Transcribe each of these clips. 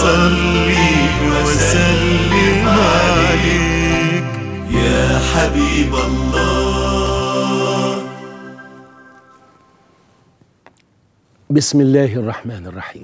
أصلي وأسلم عليك يا حبيب الله بسم الله الرحمن الرحيم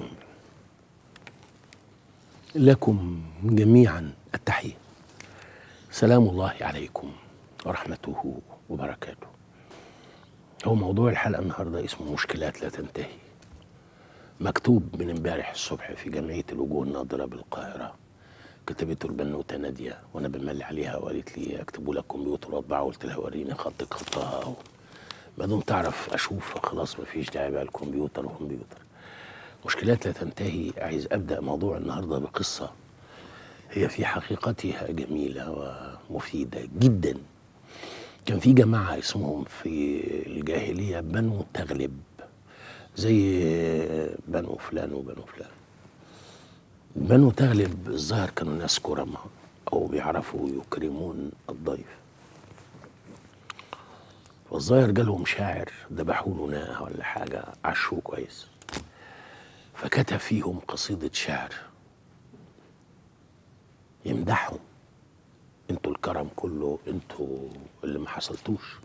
لكم جميعا التحية سلام الله عليكم ورحمته وبركاته هو موضوع الحلقة النهاردة اسمه مشكلات لا تنتهي مكتوب من امبارح الصبح في جمعية الوجوه الناظرة بالقاهرة كتبته البنوتة نادية وأنا بملي عليها وقالت لي أكتبوا لك كمبيوتر وأطبعه قلت لها وريني خطك خطها أهو ما دام تعرف أشوف خلاص مفيش داعي بقى الكمبيوتر وكمبيوتر مشكلات لا تنتهي عايز أبدأ موضوع النهاردة بقصة هي في حقيقتها جميلة ومفيدة جدا كان في جماعة اسمهم في الجاهلية بنو تغلب زي بنو فلان وبنو فلان بنو تغلب الظاهر كانوا ناس كرماء أو بيعرفوا يكرمون الضيف والظاهر جالهم شاعر ذبحوا له ناقة ولا حاجة عشوه كويس فكتب فيهم قصيدة شعر يمدحهم انتوا الكرم كله انتوا اللي ما حصلتوش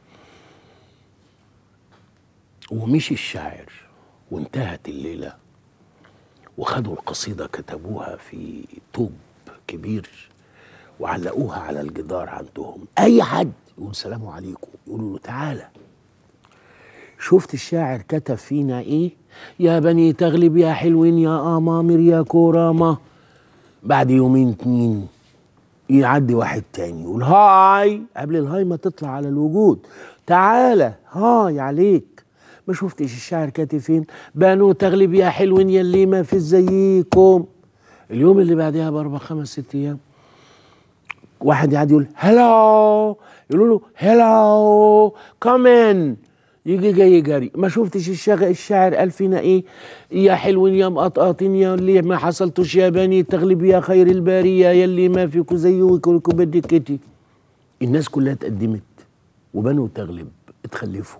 ومشي الشاعر وانتهت الليلة وخدوا القصيدة كتبوها في توب كبير وعلقوها على الجدار عندهم أي حد يقول سلام عليكم يقولوا له تعالى شفت الشاعر كتب فينا ايه يا بني تغلب يا حلوين يا امامر يا كرامة بعد يومين اتنين يعدي واحد تاني يقول هاي قبل الهاي ما تطلع على الوجود تعالى هاي عليك ما شفتش الشاعر كاتب فين بنو تغلب يا حلوين يلي ما في زيكم اليوم اللي بعدها باربع خمس ست ايام واحد يقعد يقول هلو يقولوا له هلو كمان يجي جاي جري ما شفتش الشاعر الشاعر قال فينا ايه يا حلوين يا مقطقطين يا اللي ما حصلتوش يا بني تغلب يا خير البارية يلي ما فيكو زيه وكلكو بدك كتي الناس كلها اتقدمت وبنو تغلب اتخلفوا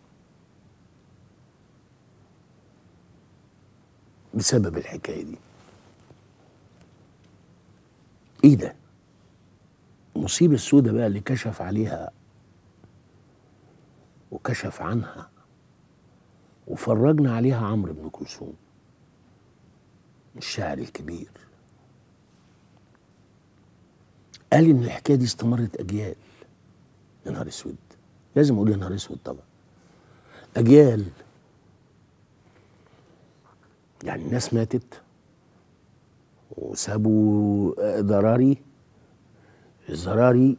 بسبب الحكايه دي ايه ده المصيبه السوداء بقى اللي كشف عليها وكشف عنها وفرجنا عليها عمرو بن كلثوم الشاعر الكبير قال ان الحكايه دي استمرت اجيال يا نهار اسود لازم اقول يا نهار اسود طبعا اجيال يعني الناس ماتت وسابوا ضراري الزراري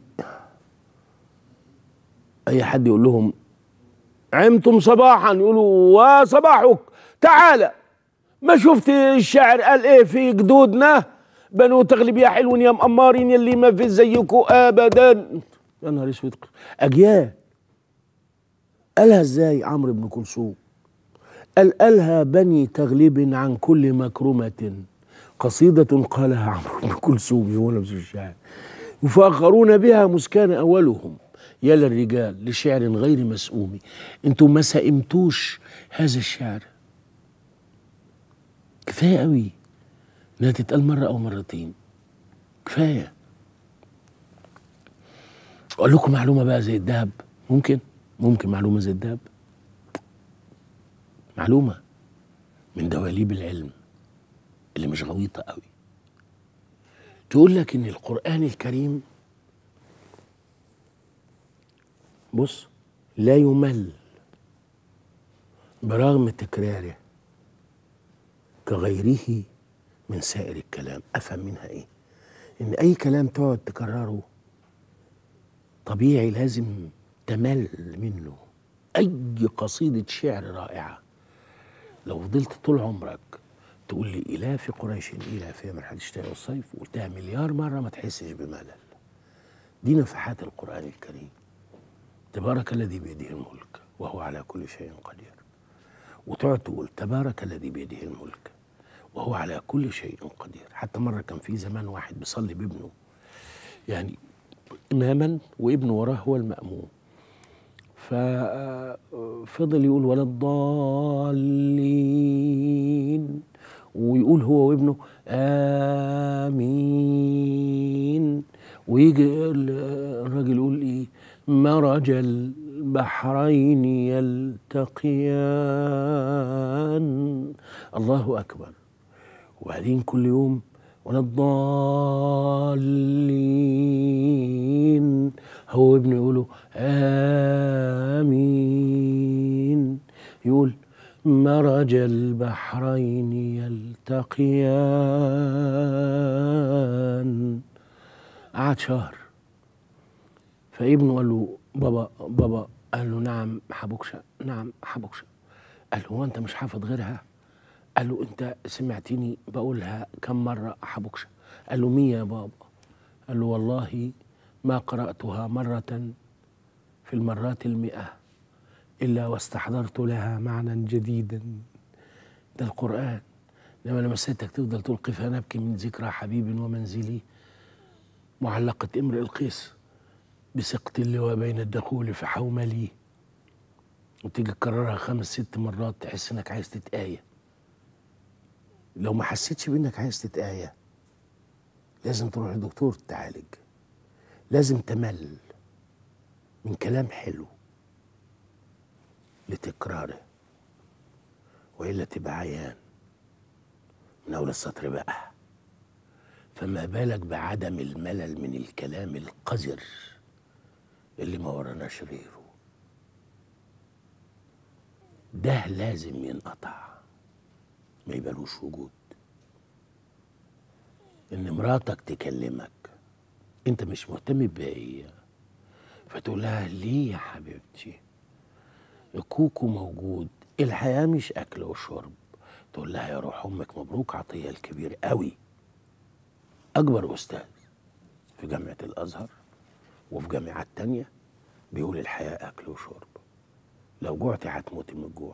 اي حد يقول لهم عمتم صباحا يقولوا وصباحك تعالى ما شفت الشاعر قال ايه في جدودنا بنو تغلب يا حلو يا مقمارين يلي ما في زيكم ابدا يا نهار اسود اجيال قالها ازاي عمرو بن كلثوم قال قالها بني تغلب عن كل مكرمة قصيدة قالها عمرو بن كلثوم هو نفس الشاعر يفاخرون بها مسكان أولهم يا للرجال لشعر غير مسؤوم انتم ما سئمتوش هذا الشعر كفايه قوي انها تتقال مره او مرتين كفايه اقول لكم معلومه بقى زي الذهب ممكن ممكن معلومه زي الذهب معلومه من دواليب العلم اللي مش غويطه قوي تقول لك ان القران الكريم بص لا يمل برغم تكراره كغيره من سائر الكلام افهم منها ايه ان اي كلام تقعد تكرره طبيعي لازم تمل منه اي قصيده شعر رائعه لو فضلت طول عمرك تقول لي إلاف قريش إلافهم من حد الشتاء والصيف وقلتها مليار مرة ما تحسش بملل دي نفحات القرآن الكريم تبارك الذي بيده الملك وهو على كل شيء قدير وتقعد تقول تبارك الذي بيده الملك وهو على كل شيء قدير حتى مرة كان في زمان واحد بيصلي بابنه يعني إماما وابنه وراه هو المأموم ففضل يقول ولا الضالين ويقول هو وابنه آمين ويجي ال- الراجل يقول إيه مرج البحرين يلتقيان الله أكبر وبعدين كل يوم ولا الضالين هو ابنه يقولوا آمين يقول مرج البحرين يلتقيان قعد شهر فابنه قال له بابا بابا قال له نعم حبوكشة نعم حبوكشة قال له هو انت مش حافظ غيرها قال له انت سمعتني بقولها كم مرة حبوكشة قال له مية يا بابا قال له والله ما قرأتها مرة في المرات المئة إلا واستحضرت لها معنى جديدا ده القرآن إنما لما سيادتك تفضل تلقي فنبكي من ذكرى حبيب ومنزلي معلقة امرئ القيس بسقط اللواء بين الدخول في حوملي وتيجي تكررها خمس ست مرات تحس انك عايز تتآية لو ما حسيتش بانك عايز تتآية لازم تروح لدكتور تتعالج لازم تمل من كلام حلو لتكراره والا تبقى عيان من اول السطر بقى فما بالك بعدم الملل من الكلام القذر اللي ما وراناش غيره ده لازم ينقطع ما يبقالوش وجود ان مراتك تكلمك انت مش مهتم بيا فتقول لها ليه يا حبيبتي الكوكو موجود الحياة مش أكل وشرب تقول لها يا روح أمك مبروك عطية الكبير قوي أكبر أستاذ في جامعة الأزهر وفي جامعات تانية بيقول الحياة أكل وشرب لو جوعتي هتموتي من الجوع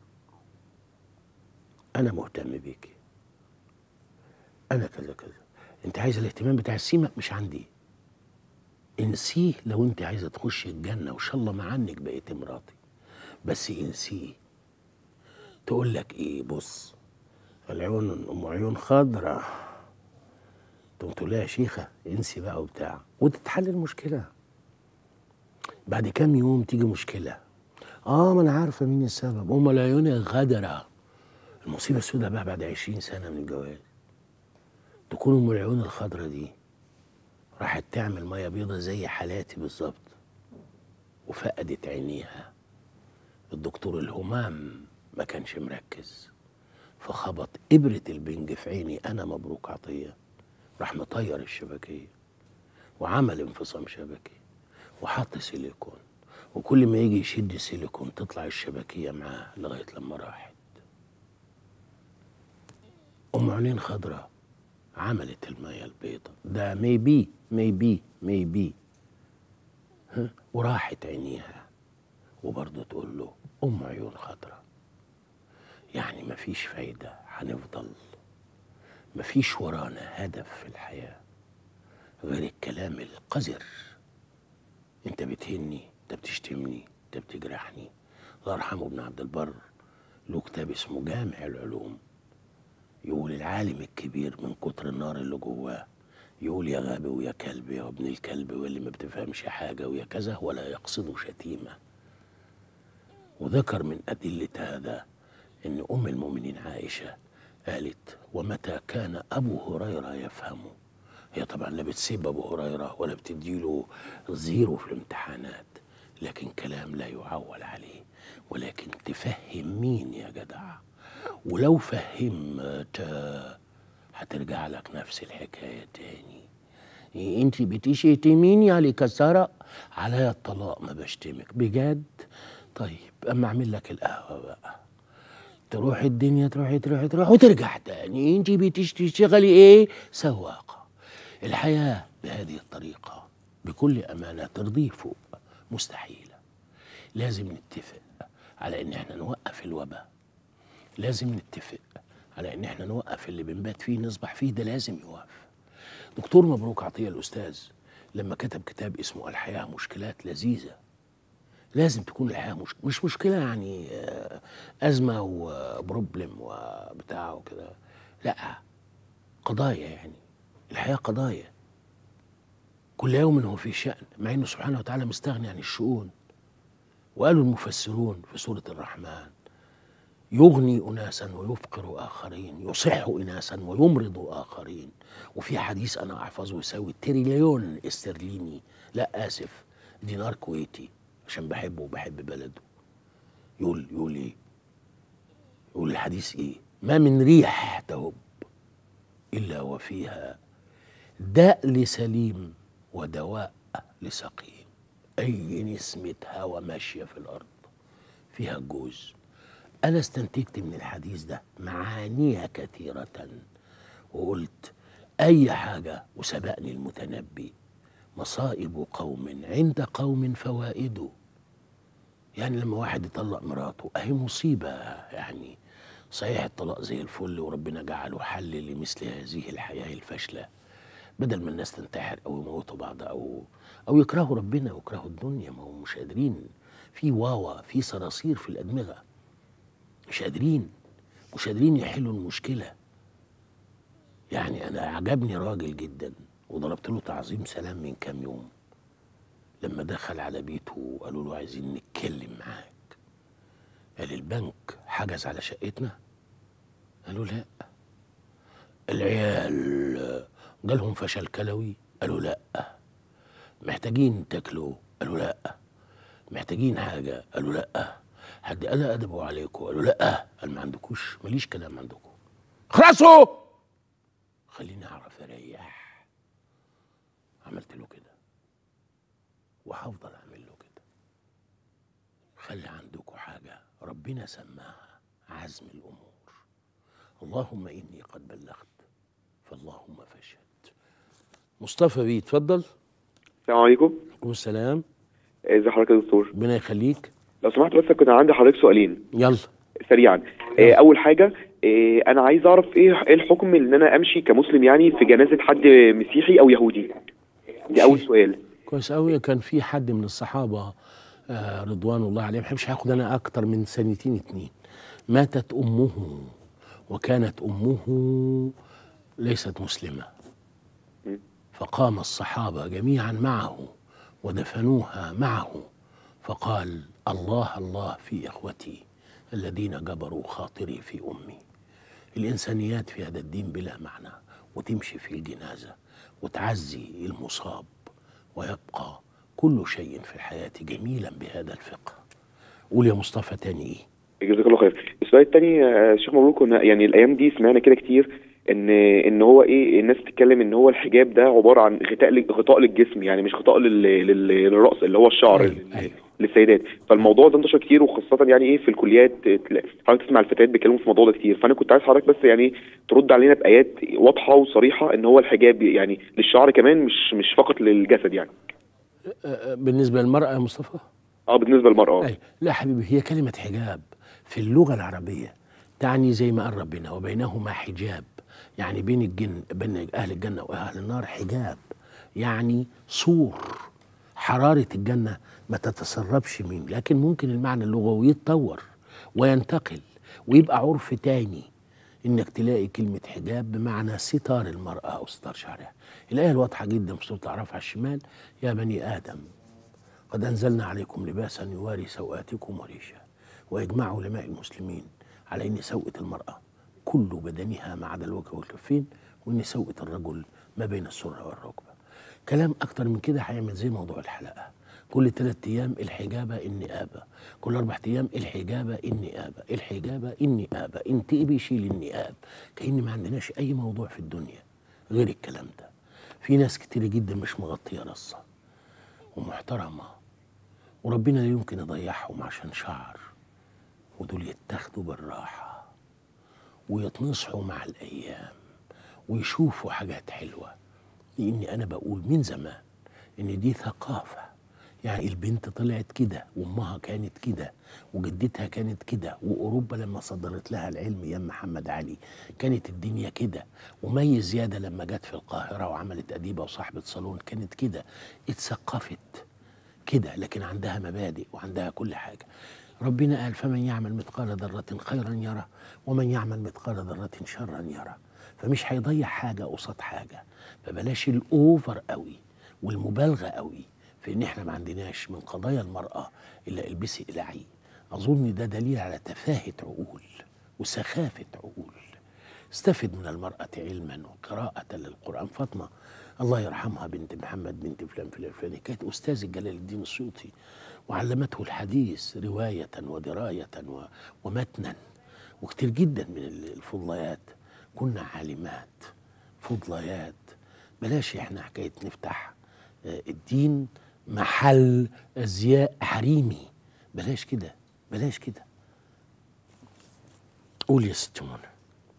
أنا مهتم بيكي أنا كذا كذا أنت عايز الاهتمام بتاع السيما مش عندي انسيه لو أنت عايزة تخشي الجنة وإن شاء الله ما عنك بقيت مراتي بس انسيه تقول لك إيه بص العيون أم عيون خضرة تقوم تقول لها يا شيخة انسي بقى وبتاع وتتحل المشكلة بعد كام يوم تيجي مشكلة اه ما انا عارفة مين السبب ام العيون الغدرة المصيبة السوداء بقى بعد عشرين سنة من الجواز تكون ام العيون الخضرة دي راحت تعمل مية بيضة زي حالاتي بالظبط وفقدت عينيها الدكتور الهمام ما كانش مركز فخبط إبرة البنج في عيني أنا مبروك عطية راح مطير الشبكية وعمل انفصام شبكي وحط سيليكون وكل ما يجي يشد السيليكون تطلع الشبكية معاه لغاية لما راحت أم عينين خضراء عملت المية البيضاء ده ميبي ميبي ميبي ها وراحت عينيها وبرضه تقول له أم عيون خضراء يعني مفيش فايدة هنفضل مفيش ورانا هدف في الحياة غير الكلام القذر انت بتهني انت بتشتمني انت بتجرحني الله يرحمه ابن عبد البر له كتاب اسمه جامع العلوم يقول العالم الكبير من كتر النار اللي جواه يقول يا غبي ويا كلب يا ابن الكلب واللي ما بتفهمش حاجة ويا كذا ولا يقصد شتيمة وذكر من أدلة هذا أن أم المؤمنين عائشة قالت ومتى كان أبو هريرة يفهم هي طبعا لا بتسيب أبو هريرة ولا بتديله زيرو في الامتحانات لكن كلام لا يعول عليه ولكن تفهم مين يا جدع ولو فهمت هترجع لك نفس الحكاية تاني إيه انت بتشتميني على كسرة عليا الطلاق ما بشتمك بجد طيب اما اعمل لك القهوة بقى تروح الدنيا تروحي تروحي تروح وترجع تاني انت بتشتغلي ايه سواقة الحياة بهذه الطريقة بكل أمانة ترضيه فوق مستحيلة لازم نتفق على ان احنا نوقف الوباء لازم نتفق على ان احنا نوقف اللي بنبات فيه نصبح فيه ده لازم يوقف دكتور مبروك عطية الأستاذ لما كتب كتاب اسمه الحياة مشكلات لذيذة لازم تكون الحياة مش, مش مشكلة يعني آه، أزمة وبروبلم وبتاع وكده لا قضايا يعني الحياة قضايا كل يوم هو في شأن مع انه سبحانه وتعالى مستغني عن الشؤون وقالوا المفسرون في سورة الرحمن يغني أناسا ويفقر آخرين يصح إناسا ويمرض آخرين وفي حديث أنا أحفظه يساوي تريليون استرليني لا آسف دينار كويتي عشان بحبه وبحب بلده يقول يقول إيه يقول الحديث إيه ما من ريح تهب إلا وفيها داء لسليم ودواء لسقيم أي نسمة هوا ماشية في الأرض فيها جوز أنا استنتجت من الحديث ده معاني كثيرة وقلت أي حاجة وسبقني المتنبي مصائب قوم عند قوم فوائد يعني لما واحد يطلق مراته أهي مصيبة يعني صحيح الطلاق زي الفل وربنا جعله حل لمثل هذه الحياة الفاشلة بدل ما الناس تنتحر أو يموتوا بعض أو أو يكرهوا ربنا ويكرهوا الدنيا ما هم مش قادرين في واوا في صراصير في الأدمغة مش قادرين مش قادرين يحلوا المشكلة يعني أنا عجبني راجل جدا وضربت له تعظيم سلام من كام يوم لما دخل على بيته وقالوا له عايزين نتكلم معاك قال البنك حجز على شقتنا قالوا لا العيال جالهم فشل كلوي قالوا لا محتاجين تاكلوا قالوا لا محتاجين حاجة قالوا لا حد قال أدبوا عليكم قالوا لا قال ما عندكوش ماليش كلام عندكم خلصوا خليني أعرف أريح عملت له كده وهفضل أعمل له كده خلي عندكم حاجة ربنا سماها عزم الأمور اللهم إني قد بلغت فاللهم فاشهد مصطفى بيه اتفضل السلام عليكم عليكم السلام ازي حضرتك يا دكتور ربنا يخليك لو سمحت بس كنت عندي حضرتك سؤالين يلا سريعا آه، اول حاجه آه، انا عايز اعرف ايه ايه الحكم ان انا امشي كمسلم يعني في جنازه حد مسيحي او يهودي دي اول سؤال كويس قوي كان في حد من الصحابه آه رضوان الله عليهم مش هاخد انا اكتر من سنتين اتنين ماتت امه وكانت امه ليست مسلمه فقام الصحابه جميعا معه ودفنوها معه فقال الله الله في اخوتي الذين جبروا خاطري في امي الانسانيات في هذا الدين بلا معنى وتمشي في الجنازه وتعزي المصاب ويبقى كل شيء في الحياه جميلا بهذا الفقه قول يا مصطفى تاني ايه جزاك الله خير السؤال الثاني شيخ مبروك كنا يعني الايام دي سمعنا كده كتير ان ان هو ايه الناس بتتكلم ان هو الحجاب ده عباره عن غطاء غطاء للجسم يعني مش غطاء لل- لل- للراس اللي هو الشعر أيوة، لل- أيوة. للسيدات فالموضوع ده انتشر كتير وخاصه يعني ايه في الكليات تلا- حضرتك تسمع الفتيات بيتكلموا في الموضوع ده كتير فانا كنت عايز حضرتك بس يعني ترد علينا بايات واضحه وصريحه ان هو الحجاب يعني للشعر كمان مش مش فقط للجسد يعني آه، آه، بالنسبه للمراه يا مصطفى اه بالنسبه للمراه أي لا حبيبي هي كلمة حجاب في اللغة العربية تعني زي ما قال ربنا وبينهما حجاب يعني بين الجن بين أهل الجنة وأهل النار حجاب يعني سور حرارة الجنة ما تتسربش من لكن ممكن المعنى اللغوي يتطور وينتقل ويبقى عرف تاني انك تلاقي كلمة حجاب بمعنى ستار المرأة او ستار شعرها الآية الواضحة جدا في سورة الأعراف على الشمال يا بني آدم قد أنزلنا عليكم لباسا يواري سوآتكم وريشا ويجمع علماء المسلمين على أن سوءة المرأة كل بدنها ما عدا الوجه والكفين وأن سوءة الرجل ما بين السرة والركبة كلام أكتر من كده هيعمل زي موضوع الحلقة كل ثلاثة أيام الحجابة النئابة كل أربع أيام الحجابة النئابة الحجابة النئابة انتقبي شيل النئاب كأن ما عندناش أي موضوع في الدنيا غير الكلام ده في ناس كتير جدا مش مغطية راسها ومحترمة وربنا لا يمكن يضيعهم عشان شعر ودول يتاخدوا بالراحة ويتنصحوا مع الأيام ويشوفوا حاجات حلوة لأني أنا بقول من زمان إن دي ثقافة يعني البنت طلعت كده وأمها كانت كده وجدتها كانت كده وأوروبا لما صدرت لها العلم يا محمد علي كانت الدنيا كده ومي زيادة لما جت في القاهرة وعملت أديبة وصاحبة صالون كانت كده اتثقفت كده لكن عندها مبادئ وعندها كل حاجة ربنا قال فمن يعمل مثقال ذرة خيرا يره ومن يعمل مثقال ذرة شرا يره فمش هيضيع حاجه قصاد حاجه فبلاش الاوفر قوي والمبالغه قوي في ان احنا ما عندناش من قضايا المراه الا البسي العي اظن ده دليل على تفاهه عقول وسخافه عقول استفد من المرأة علما وقراءة للقرآن فاطمة الله يرحمها بنت محمد بنت فلان فلان الفلاني كانت أستاذة جلال الدين السيوطي وعلمته الحديث رواية ودراية و- ومتنا وكتير جدا من الفضليات كنا عالمات فضليات بلاش احنا حكاية نفتح آه، الدين محل ازياء حريمي بلاش كده بلاش كده قول يا ست منى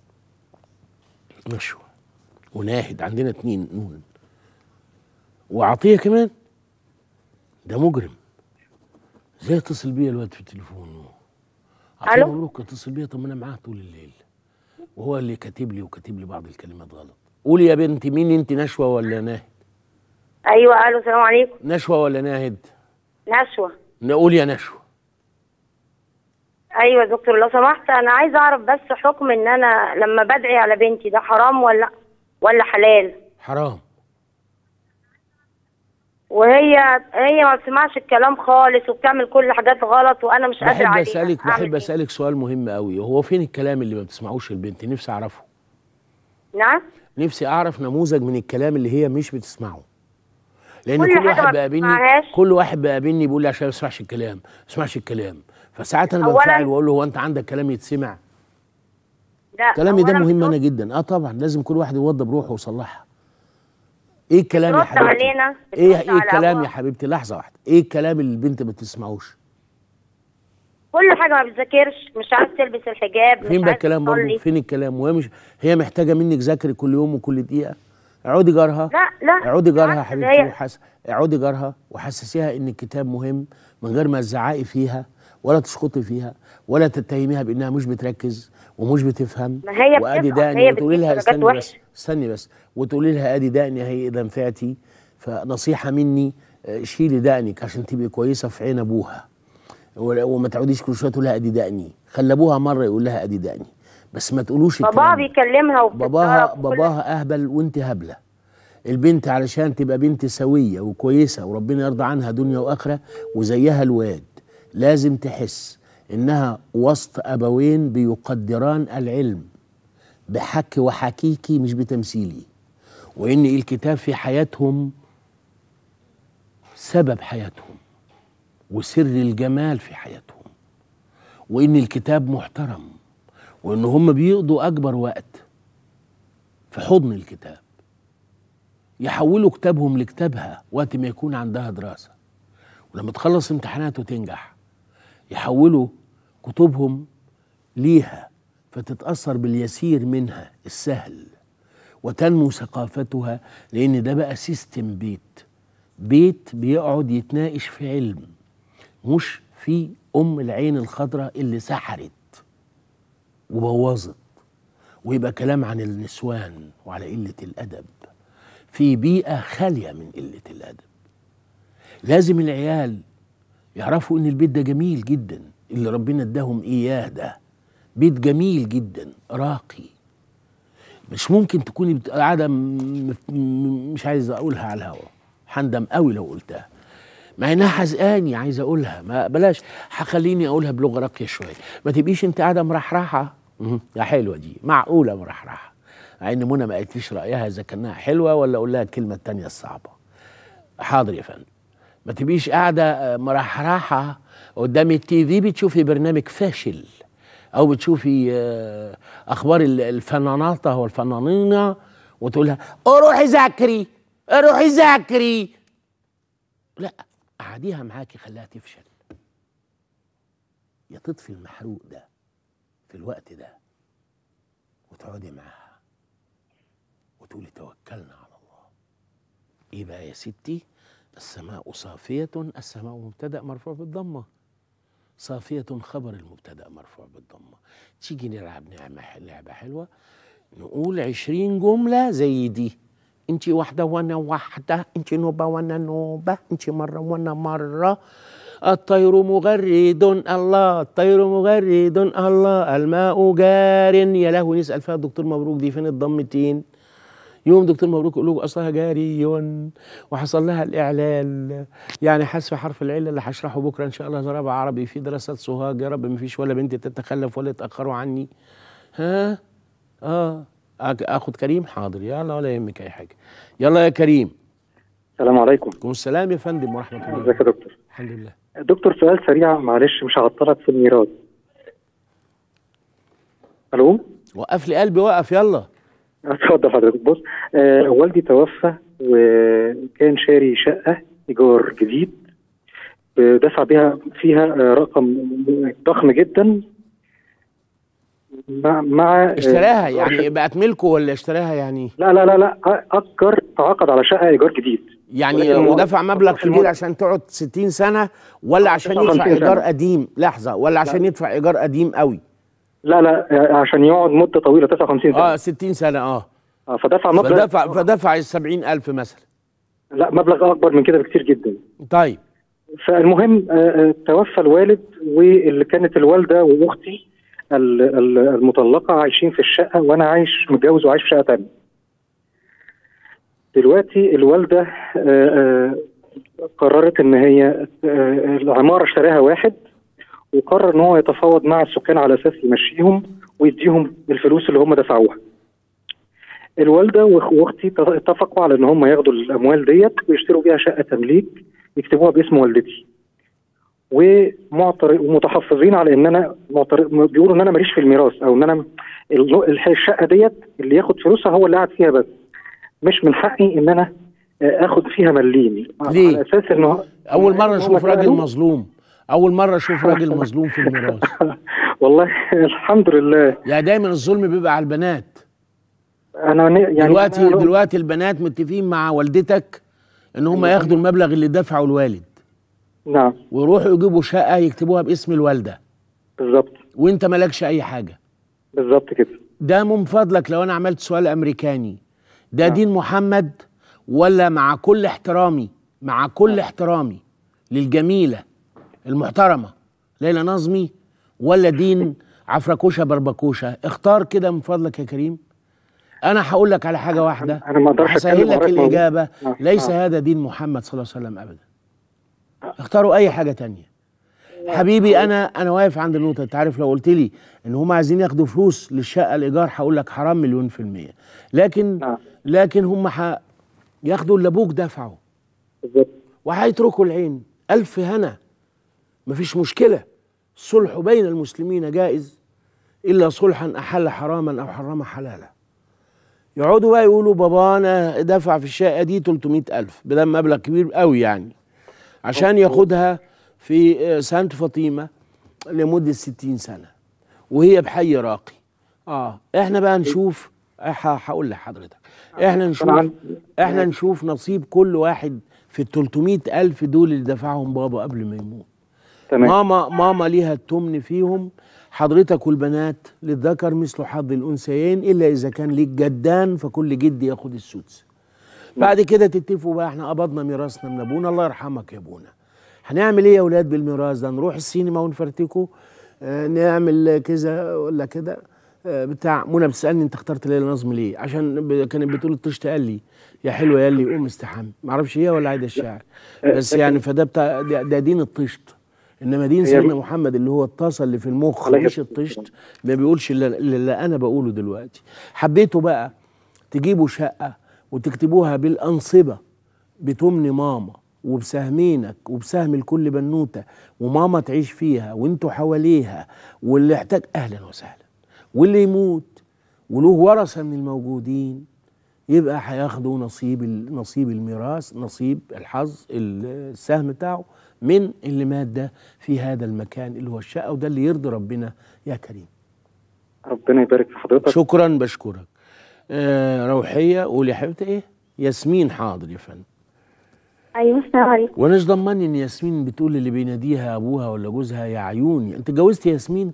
نشوى وناهد عندنا اتنين نون وعطيه كمان ده مجرم ازاي اتصل بيا الوقت في التليفون عطيه ألو؟ مبروك اتصل بيا طب ما انا معاه طول الليل وهو اللي كاتب لي وكاتب لي بعض الكلمات غلط قولي يا بنتي مين انت نشوى ولا ناهد ايوه الو السلام عليكم نشوى ولا ناهد نشوى نقول يا نشوى ايوه يا دكتور لو سمحت انا عايزه اعرف بس حكم ان انا لما بدعي على بنتي ده حرام ولا ولا حلال حرام وهي هي ما بتسمعش الكلام خالص وبتعمل كل حاجات غلط وانا مش قادره بحب عليها اسالك أعمل بحب إيه؟ اسالك سؤال مهم قوي هو فين الكلام اللي ما بتسمعوش البنت نفسي اعرفه نعم نفسي اعرف نموذج من الكلام اللي هي مش بتسمعه لان كل كل, حاجة واحد ما بيقابلني بتسمعهاش. كل واحد بيقابلني بيقول لي عشان ما بسمعش الكلام ما بسمعش الكلام فساعات انا أولاً- بنفعل واقول له هو انت عندك كلام يتسمع لا كلامي ده أولاً مهم بترد- انا جدا اه طبعا لازم كل واحد يوضب روحه ويصلحها ايه الكلام يا بترد حبيبتي علينا ايه بترد ايه على الكلام أبوها. يا حبيبتي لحظه واحده ايه الكلام اللي البنت ما بتسمعوش كل حاجه ما بتذاكرش مش عايز تلبس الحجاب مش فين بقى عايز الكلام برضه تصلي. فين الكلام وهي مش هي محتاجه منك ذاكري كل يوم وكل دقيقه اقعدي جارها لا لا اقعدي جارها يا بالعكس، حبيبتي هي- وحس... اقعدي جارها وحسسيها ان الكتاب مهم من غير ما تزعقي فيها ولا تشخطي فيها ولا تتهميها بانها مش بتركز ومش بتفهم ما هي وادي بتفهم، دقني هي وتقولي بتجيب لها درجات استني بس وحشة. استني بس وتقولي لها ادي دقني هي اذا نفعتي فنصيحه مني آه، شيلي دقنك عشان تبقي كويسه في عين ابوها ولا- وما تقعديش كل شويه تقول لها ادي دقني خلي ابوها مره يقول لها ادي دقني بس ما تقولوش باباها الكلام ده. بيكلمها باباها وبتتضرب وكل- باباها اهبل وانت هبله البنت علشان تبقى بنت سويه وكويسه وربنا يرضى عنها دنيا واخره وزيها الواد لازم تحس انها وسط ابوين بيقدران العلم بحك وحكيكي مش بتمثيلي وان الكتاب في حياتهم سبب حياتهم وسر الجمال في حياتهم وان الكتاب محترم وان هم بيقضوا اكبر وقت في حضن الكتاب يحولوا كتابهم لكتابها وقت ما يكون عندها دراسة ولما تخلص امتحانات وتنجح يحولوا كتبهم ليها فتتأثر باليسير منها السهل وتنمو ثقافتها لأن ده بقى سيستم بيت بيت بيقعد يتناقش في علم مش في أم العين الخضراء اللي سحرت وبوظت ويبقى كلام عن النسوان وعلى قلة الأدب في بيئة خالية من قلة الأدب لازم العيال يعرفوا إن البيت ده جميل جدا اللي ربنا اداهم إياه ده بيت جميل جدا راقي مش ممكن تكوني بت- قاعدة م- م- مش عايز أقولها على الهوا هندم قوي لو قلتها مع انها حزقاني عايز اقولها ما بلاش هخليني اقولها بلغه راقيه شويه ما تبقيش انت قاعده مرحرحه مهم. يا حلوه دي معقوله مرحرحه مع ان منى ما قالتليش رايها اذا كانها حلوه ولا اقول لها الكلمه التانيه الصعبه حاضر يا فندم ما تبقيش قاعده آه، مرحرحه قدام التي في بتشوفي برنامج فاشل او بتشوفي آه، اخبار ال- الفنانات والفنانين وتقول لها روحي ذاكري روحي ذاكري لا قعديها معاكي خليها تفشل يا تطفي المحروق ده في الوقت ده وتقعدي معاها وتقولي توكلنا على الله ايه بقى يا ستي السماء صافية السماء مبتدأ مرفوع بالضمة صافية خبر المبتدأ مرفوع بالضمة تيجي نلعب نعمة لعبة حلوة نقول عشرين جملة زي دي انت واحدة وانا واحدة انت نوبة وانا نوبة انت مرة وانا مرة الطير مغرد الله الطير مغرد الله الماء جار يا لهوي نسال فيها الدكتور مبروك دي فين الضمتين يوم دكتور مبروك يقول له اصلها جاري وحصل لها الاعلال يعني حذف حرف العله اللي هشرحه بكره ان شاء الله ضرب عربي في دراسات سوهاج يا رب ما فيش ولا بنت تتخلف ولا يتاخروا عني ها اه آك- اخد كريم حاضر يلا ولا يهمك اي حاجه يلا يا كريم السلام عليكم عليكم السلام يا فندم ورحمه الله ازيك يا دكتور الحمد لله دكتور سؤال سريع معلش مش هعطلك في الميراث الو وقف لي قلبي وقف يلا اتفضل حضرتك بص آه والدي توفى وكان شاري شقه ايجار جديد آه، دفع بها فيها آه، رقم ضخم جدا مع مع آه، اشتراها يعني بقت ملكه ولا اشتراها يعني لا لا لا لا اجر تعاقد على شقه ايجار جديد يعني ولكن هو- ودفع مبلغ في كبير المدة. عشان تقعد 60 سنه ولا عشان دفع يدفع 50 ايجار سنة. قديم لحظه ولا عشان يدفع ايجار قديم قوي لا لا آه، عشان يقعد مده طويله 59 سنه اه 60 سنه اه آه، فدفع مبلغ فدفع فدفع ال 70000 مثلا لا مبلغ اكبر من كده بكتير جدا طيب فالمهم آه، آه، توفى الوالد واللي كانت الوالده واختي ال- ال- المطلقه عايشين في الشقه وانا عايش متجوز وعايش في شقه تانية. دلوقتي الوالده آه، آه، قررت ان هي آه، العماره اشتراها واحد وقرر ان هو يتفاوض مع السكان على اساس يمشيهم ويديهم الفلوس اللي هم دفعوها. الوالده وأخ- واختي اتفقوا على ان هم ياخدوا الاموال ديت ويشتروا بيها شقه تمليك يكتبوها باسم والدتي ومعتر- ومتحفظين على ان انا معتر... بيقولوا ان انا ماليش في الميراث او ان انا ال- الح- الشقه ديت اللي ياخد فلوسها هو اللي قاعد فيها بس مش من حقي ان انا آه، اخد فيها مليم ليه؟ على اساس انه اول مره هم اشوف راجل كانوا- مظلوم اول مره اشوف راجل مظلوم في الميراث والله الحمد لله يعني دايما الظلم بيبقى على البنات انا ن- يعني دلوقتي أنا- دلوقتي البنات متفقين مع والدتك ان هم ياخدوا المبلغ اللي دفعه الوالد نعم ويروحوا يجيبوا شقه يكتبوها باسم الوالده بالظبط وانت مالكش اي حاجه بالظبط كده ده من فضلك لو انا عملت سؤال امريكاني ده نعم. دين محمد ولا مع كل احترامي مع كل احترامي للجميله المحترمه ليلى نظمي ولا دين عفركوشه بربكوشه اختار كده من فضلك يا كريم انا هقول لك على حاجه واحده أنا ما أقدرش هسهل أتكلم لك وراك موضوع. الاجابه نعم. ليس نعم. هذا دين محمد صلى الله عليه وسلم ابدا اختاروا اي حاجه تانية حبيبي انا انا واقف عند النقطه انت عارف لو قلت لي ان هم عايزين ياخدوا فلوس للشقه الايجار هقول لك حرام مليون في الميه لكن نعم. لكن هم ح... ياخدوا اللي ابوك دفعه بالظبط وهيتركوا العين الف هنا مفيش مشكله الصلح بين المسلمين جائز الا صلحا احل حراما او حرم حلالا يقعدوا بقى يقولوا بابانا دفع في الشقه دي 300 الف بدل مبلغ كبير قوي يعني عشان ياخدها في آه، سانت فاطمه لمده 60 سنه وهي بحي راقي اه احنا بقى نشوف ه- هقول لحضرتك احنا نشوف طبعاً. احنا نشوف نصيب كل واحد في ال 300 الف دول اللي دفعهم بابا قبل ما يموت تمام ماما ماما ليها التمن فيهم حضرتك والبنات للذكر مثل حظ الانثيين الا اذا كان ليك جدان فكل جد ياخد السدس بعد كده تتفقوا بقى احنا قبضنا ميراثنا من ابونا الله يرحمك يا ابونا هنعمل ايه يا اولاد بالميراث ده نروح السينما ونفرتكه آه نعمل كذا ولا كده آه بتاع منى بتسالني انت اخترت ليلى نظم ليه عشان ب- كانت بتقول الطشت قال لي يا حلوه يا لي قوم استحمى معرفش هي ولا عايده الشاعر بس يعني فده بتاع ده, ده دين الطشت انما دين هي- سيدنا محمد اللي هو الطاسه اللي في المخ عليه مش الصلاة الطشت ما بيقولش الا إلا اللي انا بقوله دلوقتي حبيتوا بقى تجيبوا شقه وتكتبوها بالانصبه بتمن ماما وبسهمينك وبسهم الكل بنوته وماما تعيش فيها وانتوا حواليها واللي يحتاج اهلا وسهلا واللي يموت وله ورثه من الموجودين يبقى هياخدوا نصيب ال- نصيب الميراث نصيب الحظ ال- السهم بتاعه من اللي مات ده في هذا المكان اللي هو الشقه وده اللي يرضي ربنا يا كريم ربنا يبارك في حضرتك شكرا بشكرك آه روحيه قولي يا حبيبتي ايه ياسمين حاضر يا فندم ايوه السلام عليكم وانا مش ضمني ان ياسمين بتقول اللي بيناديها ابوها ولا جوزها يا عيوني انت اتجوزتي يا ياسمين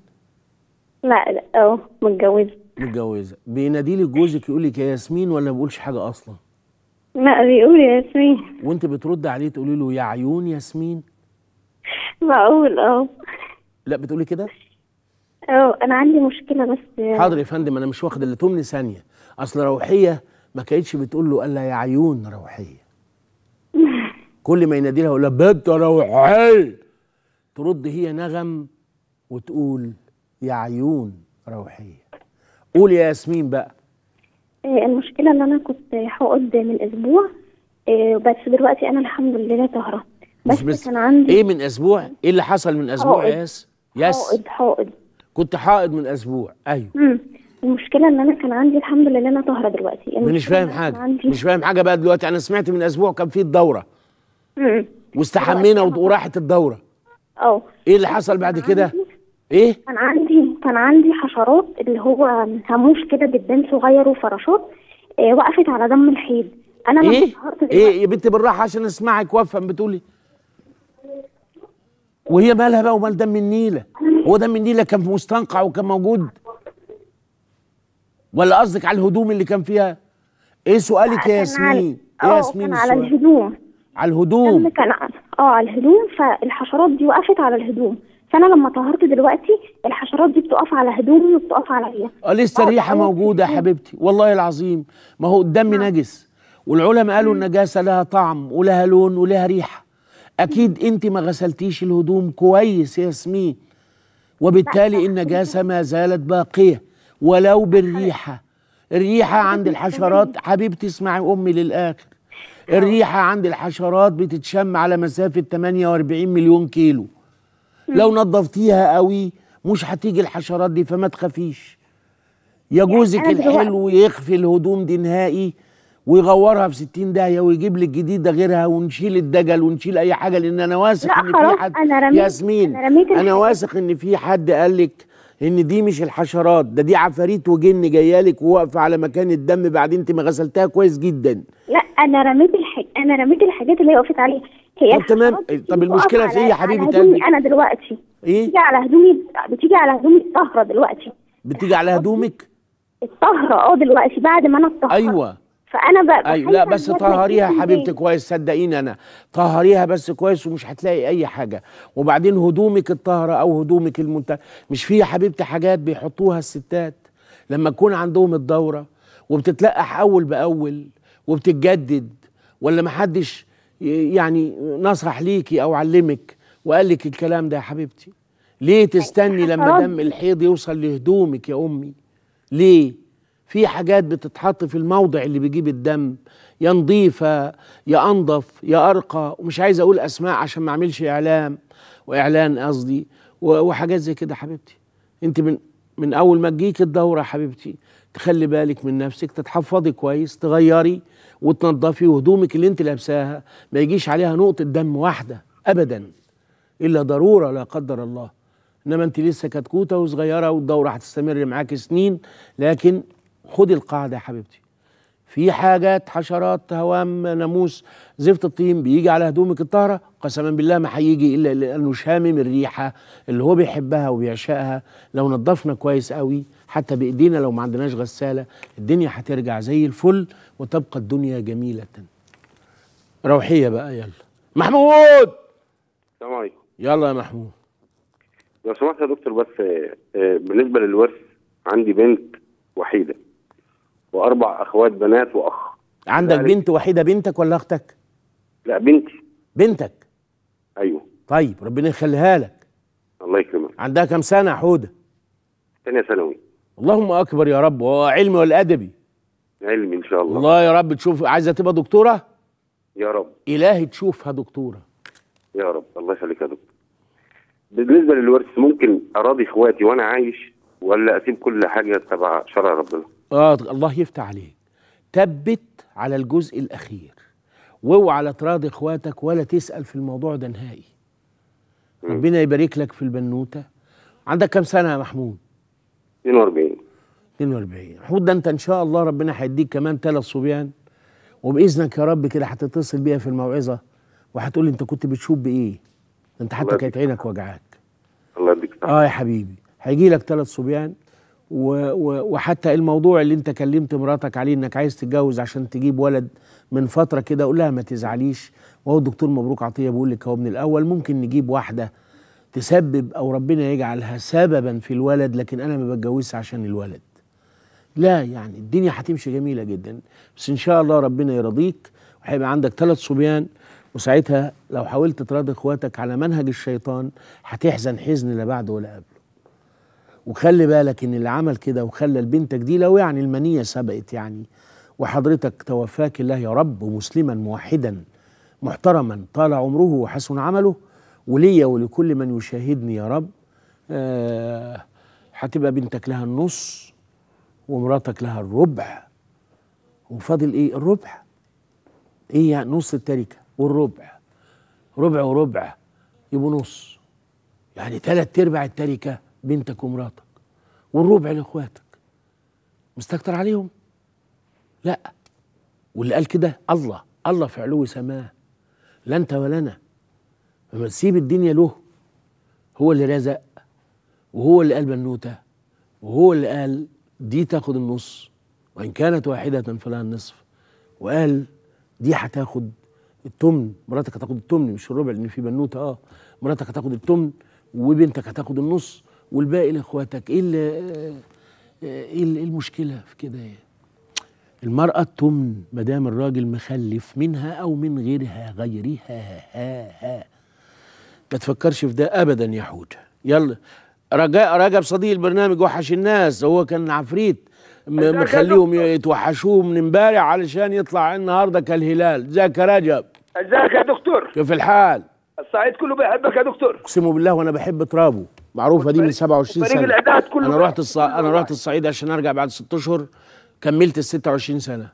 لا لا اه متجوزه متجوزه بينادي لك جوزك يقول لك يا ياسمين ولا ما بيقولش حاجه اصلا لا بيقول يا ياسمين وانت بترد عليه تقولي له يا عيون ياسمين معقول اه لا بتقولي كده اه انا عندي مشكله بس حاضر يا فندم انا مش واخد الا تمن ثانيه اصل روحيه ما كانتش بتقول له الا يا عيون روحيه كل ما ينادي لها يقول لها بنت روحيه ترد هي نغم وتقول يا عيون روحيه قول يا ياسمين بقى آه، المشكله ان انا كنت حقد من اسبوع آه، بس دلوقتي انا الحمد لله طاهره بس, مش كان عندي ايه من اسبوع ايه اللي حصل من اسبوع حائض. يا ياس ياس حائض حائض كنت حائض من اسبوع ايوه مم. المشكله ان انا كان عندي الحمد لله انا طاهره دلوقتي مش المشكلة فاهم إن أنا حاجه كان عندي مش فاهم حاجه بقى دلوقتي انا سمعت من اسبوع كان في الدوره مم. واستحمينا وراحت الدوره اه ايه اللي حصل بعد كده ايه كان عندي كان عندي حشرات اللي هو هاموش كده دبان صغير وفراشات آه، وقفت على دم الحيض انا لما ايه طهرت دلوقتي ايه يا بنتي بالراحه عشان اسمعك وافهم بتقولي وهي مالها بقى ومال دم النيله هو دم النيله كان في مستنقع وكان موجود ولا قصدك على الهدوم اللي كان فيها ايه سؤالك يا كان على- ياسمين ايه اه ياسمين كان على السؤال الهدوم على دم الهدوم كان ع- اه على الهدوم فالحشرات دي وقفت على الهدوم فانا لما طهرت دلوقتي الحشرات دي بتقف على هدومي وبتقف عليا اه لسه اه الريحه بتقف موجوده يا كتير. حبيبتي والله العظيم ما هو الدم نجس والعلماء قالوا النجاسه لها طعم ولها لون ولها ريحه اكيد انت ما غسلتيش الهدوم كويس يا ياسمين وبالتالي النجاسه ما زالت باقيه ولو بالريحه الريحه عند الحشرات حبيبتي اسمعي امي للاخر الريحه عند الحشرات بتتشم على مسافه 48 مليون كيلو لو نظفتيها قوي مش هتيجي الحشرات دي فما تخافيش يا جوزك أنا دلوقتي- الحلو يخفي الهدوم دي نهائي ويغورها في 60 داهيه ويجيب لك جديده غيرها ونشيل الدجل ونشيل اي حاجه لان انا واثق لا ان خلاص، في حد أنا رميت- ياسمين أنا رميت انا الحاجات. واثق ان في حد قال لك ان دي مش الحشرات ده دي عفاريت وجن جايه لك وواقفه على مكان الدم بعدين انت ما غسلتها كويس جدا لا انا رميت الحاج... انا رميت الحاجات اللي هي وقفت عليها هي طب تمام. الحشرات دي طب بتقف المشكلة في إيه يا على- حبيبة على هدومي قلبي؟ انا دلوقتي ايه بتيجي على هدومي بتيجي على هدومي الطاهره دلوقتي بتيجي على هدومك الطاهره اه دلوقتي بعد ما انا اتطهرت ايوه فانا بقى ايوه لا بس طهريها يا حبيبتي كويس صدقيني انا طهريها بس كويس ومش هتلاقي اي حاجه وبعدين هدومك الطاهره او هدومك المنت مش في يا حبيبتي حاجات بيحطوها الستات لما يكون عندهم الدوره وبتتلقح اول باول وبتتجدد ولا محدش ي- يعني نصح ليكي او علمك وقال لك الكلام ده يا حبيبتي ليه تستني لما حرام. دم الحيض يوصل لهدومك يا امي ليه في حاجات بتتحط في الموضع اللي بيجيب الدم يا نظيفة يا أنظف يا أرقى ومش عايز أقول أسماء عشان ما أعملش إعلام وإعلان قصدي و- وحاجات زي كده حبيبتي أنت من من أول ما تجيك الدورة حبيبتي تخلي بالك من نفسك تتحفظي كويس تغيري وتنظفي وهدومك اللي أنت لابساها ما يجيش عليها نقطة دم واحدة أبدا إلا ضرورة لا قدر الله انما انت لسه كتكوته وصغيره والدوره هتستمر معاك سنين لكن خدي القاعده يا حبيبتي في حاجات حشرات هوام ناموس زفت الطين بيجي على هدومك الطاهره قسما بالله ما هيجي الا لانه شامم الريحه اللي هو بيحبها وبيعشقها لو نظفنا كويس قوي حتى بايدينا لو ما عندناش غساله الدنيا هترجع زي الفل وتبقى الدنيا جميله روحيه بقى يلا محمود السلام عليكم يلا يا محمود لو سمحت يا دكتور بس آه، آه، بالنسبه للورث عندي بنت وحيده واربع اخوات بنات واخ عندك ذلك- بنت وحيده بنتك ولا اختك لا بنتي بنتك ايوه طيب ربنا يخليها لك الله يكرمك عندها كم سنه يا حوده ثانيه ثانوي اللهم اكبر يا رب وهو علمي ولا ادبي علمي ان شاء الله الله يا رب تشوف عايزه تبقى دكتوره يا رب الهي تشوفها دكتوره يا رب الله يخليك يا دكتور بالنسبه للورث ممكن اراضي اخواتي وانا عايش ولا اسيب كل حاجه تبع شرع ربنا اه الله يفتح عليك تبت على الجزء الاخير واوعى لا تراضي اخواتك ولا تسال في الموضوع ده نهائي ربنا يبارك لك في البنوته عندك كم سنه يا محمود 42 42 حود ده انت ان شاء الله ربنا هيديك كمان ثلاث صبيان وباذنك يا رب كده هتتصل بيا في الموعظه وهتقول لي انت كنت بتشوف بايه ده انت حتى الله كانت عينك وجعاك الله يديك الصحة. اه يا حبيبي هيجي لك ثلاث صبيان و و وحتى الموضوع اللي انت كلمت مراتك عليه انك عايز تتجوز عشان تجيب ولد من فتره كده قول لها ما تزعليش وهو الدكتور مبروك عطيه بيقول لك هو من الاول ممكن نجيب واحده تسبب او ربنا يجعلها سببا في الولد لكن انا ما بتجوزش عشان الولد لا يعني الدنيا هتمشي جميله جدا بس ان شاء الله ربنا يرضيك وهيبقى عندك ثلاث صبيان وساعتها لو حاولت تراضي اخواتك على منهج الشيطان هتحزن حزن لا بعد ولا قبله وخلي بالك ان اللي عمل كده وخلى لبنتك دي لو يعني المنيه سبقت يعني وحضرتك توفاك الله يا رب مسلما موحدا محترما طال عمره وحسن عمله وليا ولكل من يشاهدني يا رب آه، هتبقى بنتك لها النص ومراتك لها الربع وفاضل ايه الربع ايه يعني نص التركه والربع ربع وربع يبقوا نص يعني ثلاث ارباع التركه بنتك ومراتك والربع لاخواتك مستكتر عليهم لا واللي قال كده الله الله في علو سماه لا انت ولا انا لما تسيب الدنيا له هو اللي رزق وهو اللي قال بنوته وهو اللي قال دي تاخد النص وان كانت واحده فلها النصف وقال دي هتاخد التمن مراتك هتاخد التمن مش الربع لان في بنوته اه مراتك هتاخد التمن وبنتك هتاخد النص والباقي لاخواتك ايه اللي ايه اللي- إيه المشكله في كده إيه؟ المرأة التمن ما دام الراجل مخلف منها أو من غيرها غيرها ها ها ما تفكرش في ده أبدا يا حوجة يلا رجاء رجب صديق البرنامج وحش الناس هو كان عفريت م- مخليهم يتوحشوه من امبارح علشان يطلع النهارده كالهلال ازيك يا رجب ازيك يا دكتور كيف الحال الصعيد كله بيحبك يا دكتور اقسم بالله وانا بحب ترابه معروفه دي من 27 وفريق سنه الإعداد كله انا بقى. رحت الص... انا رحت الصعيد عشان ارجع بعد ست اشهر كملت ال 26 سنه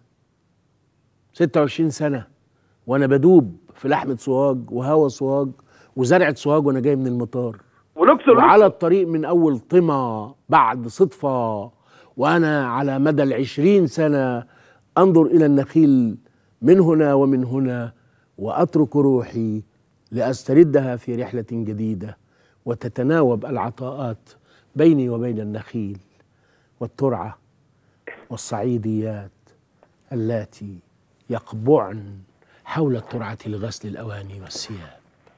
26 سنه وانا بدوب في لحمه صواج وهوا صواج وزرعه صواج وانا جاي من المطار ولوكسور وعلى الطريق من اول طمة بعد صدفة وانا على مدى العشرين سنة انظر الى النخيل من هنا ومن هنا واترك روحي لاستردها في رحلة جديدة وتتناوب العطاءات بيني وبين النخيل والترعة والصعيديات اللاتي يقبعن حول الترعة لغسل الأواني والثياب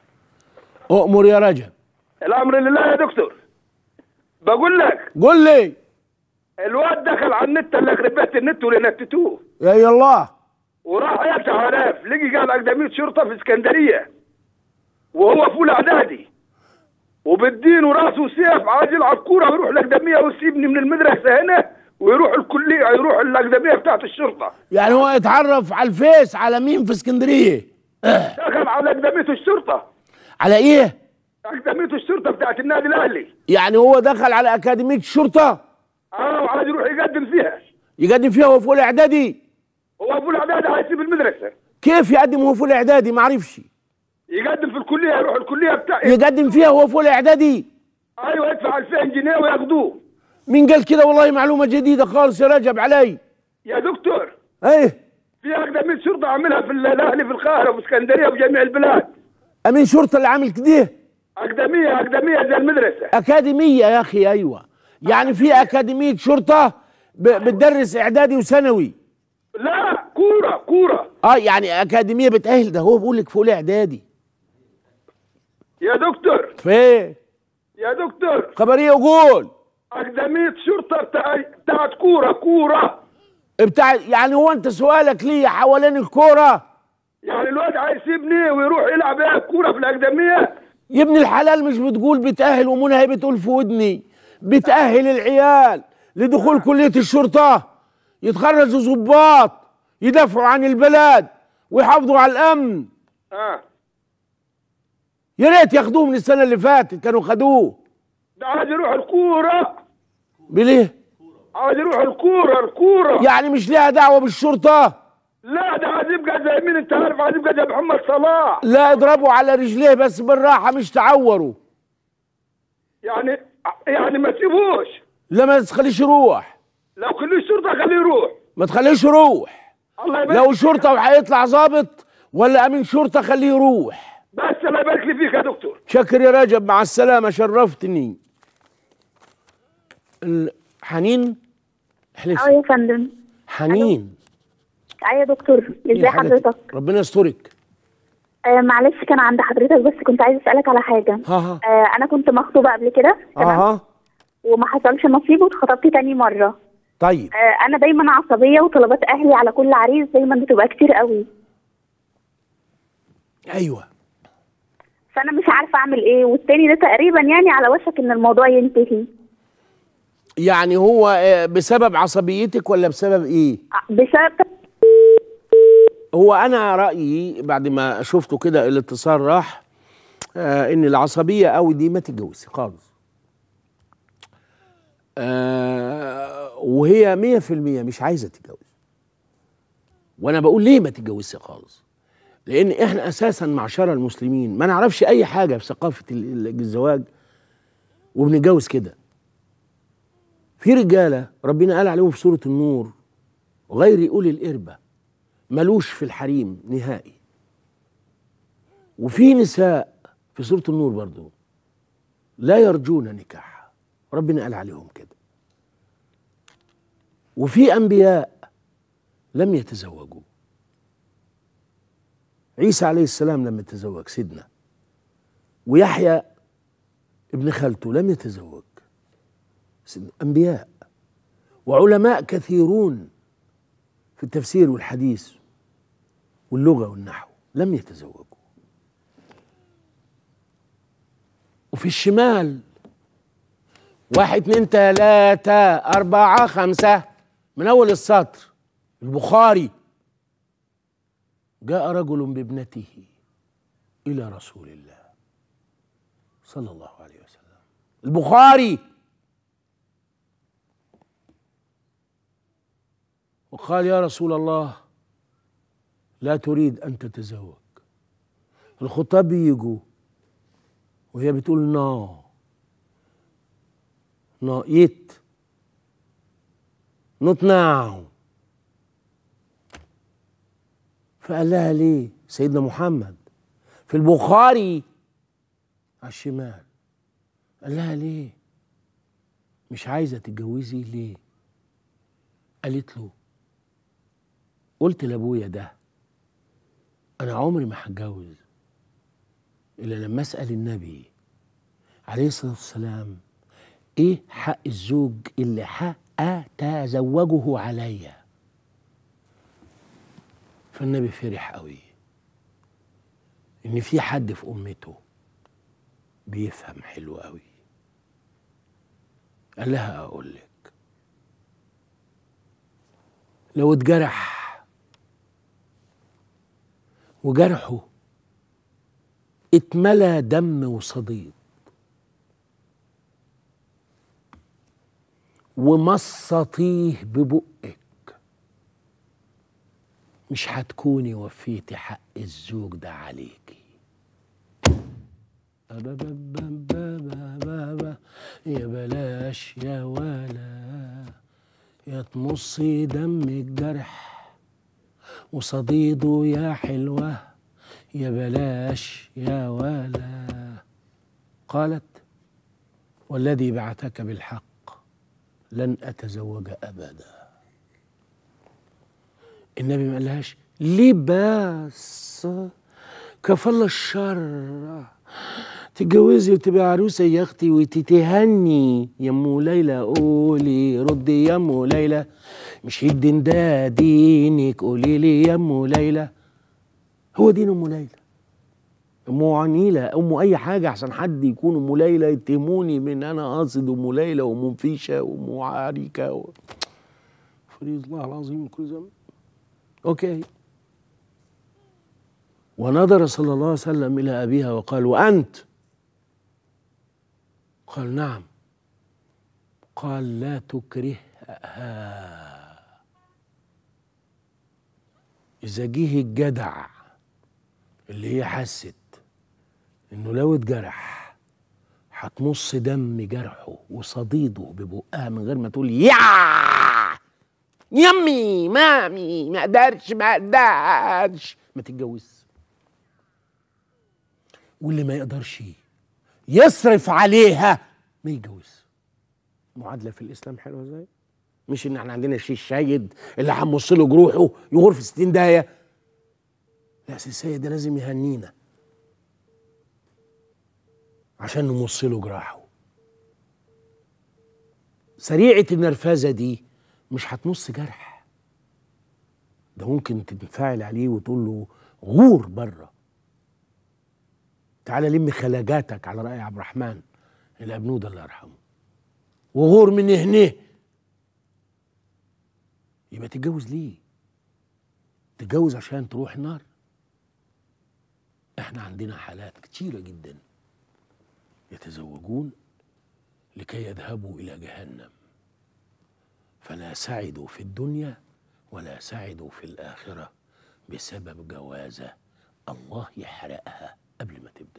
أؤمر يا رجب الامر لله يا دكتور بقول لك قل لي الواد دخل على النت اللي يخرب بيت النت واللي نتتوه يا الله وراح يفتح عراف لقي قال اقدميه شرطه في اسكندريه وهو فول اعدادي وبالدين وراسه سيف عايز يلعب كوره ويروح الاقدميه ويسيبني من المدرسه هنا ويروح الكليه يروح الاقدميه بتاعت الشرطه يعني هو اتعرف على الفيس على مين في اسكندريه دخل على اقدميه الشرطه على ايه اقدميه الشرطه بتاعت النادي الاهلي يعني هو دخل على اكاديميه الشرطه اه وعايز يروح يقدم فيها يقدم فيها وهو فوق الاعدادي هو فول اعدادي هيسيب المدرسه كيف يقدم وهو فوق الاعدادي ما عرفش يقدم في الكليه يروح الكليه بتاع يقدم فيها وهو فوق الاعدادي ايوه يدفع 2000 جنيه وياخدوه مين قال كده والله معلومه جديده خالص يا رجب علي يا دكتور ايه في اقدميه شرطه عاملها في ال- الاهلي في القاهره وفي اسكندريه وفي جميع البلاد امين شرطه اللي عامل كده اقدميه اقدميه زي المدرسه اكاديميه يا اخي ايوه يعني في اكاديميه شرطه ب- بتدرس اعدادي وثانوي لا كوره كوره اه يعني اكاديميه بتاهل ده هو بيقول لك فوق الاعدادي يا دكتور فين يا دكتور خبريه وقول اقدميه شرطه بتاع بتاعت كوره كوره بتاع يعني هو انت سؤالك ليه حوالين الكوره يعني الواد عايز يسيبني ويروح يلعب ايه كوره في الاقدميه يا ابن الحلال مش بتقول بتأهل ومنى هي بتقول في ودني بتأهل العيال لدخول كلية الشرطة يتخرجوا ضباط يدافعوا عن البلد ويحافظوا على الأمن اه يا ريت ياخدوه من السنة اللي فاتت كانوا خدوه ده عايز يروح الكوره بليه؟ عايز يروح الكوره الكوره يعني مش ليها دعوة بالشرطة لا ده عايز يبقى زي مين انت عارف عايز يبقى زي محمد صلاح لا اضربوا على رجليه بس بالراحة مش تعوروا يعني يعني ما تسيبوش لا ما تخليش يروح لو خليه الشرطه خليه يروح ما تخليش يروح الله يبارك لو شرطة وهيطلع ظابط ولا أمين شرطة خليه يروح بس الله يبارك لي فيك يا دكتور شكر يا رجب مع السلامة شرفتني ال- حنين اه احلفي يا فندم. حنين اه يا دكتور إيه ازي حاجة- حضرتك؟ ربنا يسترك آه معلش كان عند حضرتك بس كنت عايز اسالك على حاجه ها ها آه انا كنت مخطوبه قبل كده تمام اها وما حصلش نصيب واتخطبت تاني مره طيب آه انا دايما عصبيه وطلبات اهلي على كل عريس دايما بتبقى كتير قوي ايوه فانا مش عارفه اعمل ايه والتاني ده تقريبا يعني على وشك ان الموضوع ينتهي يعني هو آه، بسبب عصبيتك ولا بسبب ايه بسبب هو انا رايي بعد ما شفته كده الاتصال راح آه ان العصبيه قوي دي ما تتجوزش خالص آه وهي مية في المية مش عايزة تتجوز وانا بقول ليه ما تتجوزش خالص لان احنا اساسا معشر المسلمين ما نعرفش اي حاجة في ثقافة ال- ال- الزواج وبنتجوز كده في رجالة ربنا قال عليهم في سورة النور غير أولي الإربة ملوش في الحريم نهائي وفي نساء في سورة النور برضو لا يرجون نكاح ربنا قال عليهم كده وفي أنبياء لم يتزوجوا عيسى عليه السلام لم يتزوج سيدنا ويحيى ابن خالته لم يتزوج سيدنا أنبياء وعلماء كثيرون في التفسير والحديث واللغة والنحو لم يتزوجوا وفي الشمال واحد اتنين تلاتة أربعة خمسة من أول السطر البخاري جاء رجل بابنته إلى رسول الله صلى الله عليه وسلم البخاري وقال يا رسول الله لا تريد أن تتزوج الخطاب يجوا وهي بتقول نو نو يت نوت ناو فقال لها ليه سيدنا محمد في البخاري على الشمال قال لها ليه مش عايزة تتجوزي ليه قالت له قلت لابويا ده انا عمري ما هتجوز الا لما اسال النبي عليه الصلاه والسلام ايه حق الزوج اللي حق اتزوجه عليا فالنبي فرح قوي ان في حد في امته بيفهم حلو قوي قال لها اقول لك لو اتجرح وجرحه اتملى دم وصديد ومصطيه ببقك مش هتكوني وفيتي حق الزوج ده عليكي أبابابابابابا، يا بلاش يا ولا يا تمصي دم الجرح وصديده يا حلوة يا بلاش يا ولا قالت والذي بعثك بالحق لن أتزوج أبدا النبي ما قالهاش ليه بس كفل الشر تتجوزي وتبقى عروسة يا أختي وتتهني يا أم ليلى قولي ردي يا أم ليلى مش الدين ده دينك قولي لي يا أم ليلى هو دين أم ليلى أم عنيلة أم أي حاجة عشان حد يكون أم ليلى يتهموني من أنا قاصد أم ليلى وأم فيشة وأم عريكة و... فريض الله العظيم من كل ذنب أوكي ونظر صلى الله عليه وسلم إلى أبيها وقال وأنت قال نعم قال لا تكرهها إذا جه الجدع اللي هي حست إنه لو اتجرح هتمص دم جرحه وصديده ببقها من غير ما تقول يا يمي مامي ما اقدرش ما اقدرش ما تتجوز واللي ما يقدرش يصرف عليها ما يتجوز معادله في الاسلام حلوه ازاي مش ان احنا عندنا شيء شايد اللي هنمص له جروحه يغور في 60 داهيه لا سيسية ده لازم يهنينا عشان نمص له جراحه سريعة النرفزة دي مش هتمص جرح ده ممكن تنفعل عليه وتقول له غور بره تعالى لم خلاجاتك على رأي عبد الرحمن الأبنود الله يرحمه وغور من هنا يبقى تتجوز ليه تتجوز عشان تروح النار احنا عندنا حالات كتيرة جدا يتزوجون لكي يذهبوا إلى جهنم فلا سعدوا في الدنيا ولا سعدوا في الآخرة بسبب جوازة الله يحرقها قبل ما تبدأ